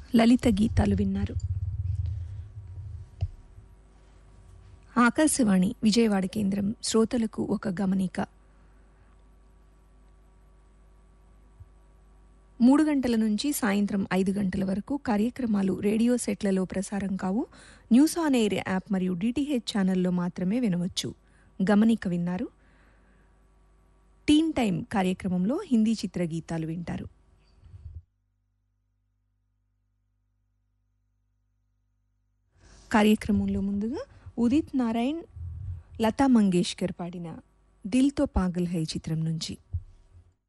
లలిత గీతాలు విన్నారు ఆకాశవాణి విజయవాడ కేంద్రం శ్రోతలకు ఒక గమనిక మూడు గంటల నుంచి సాయంత్రం ఐదు గంటల వరకు కార్యక్రమాలు రేడియో సెట్లలో ప్రసారం కావు న్యూస్ ఆన్ ఎయిర్ యాప్ మరియు డిటిహెచ్ ఛానల్లో మాత్రమే వినవచ్చు గమనిక విన్నారు టీన్ టైం కార్యక్రమంలో హిందీ చిత్ర గీతాలు వింటారు కార్యక్రమంలో ముందుగా ఉదిత్ నారాయణ్ లతా మంగేష్కర్ పాడిన దిల్తో పాగల్ హై చిత్రం నుంచి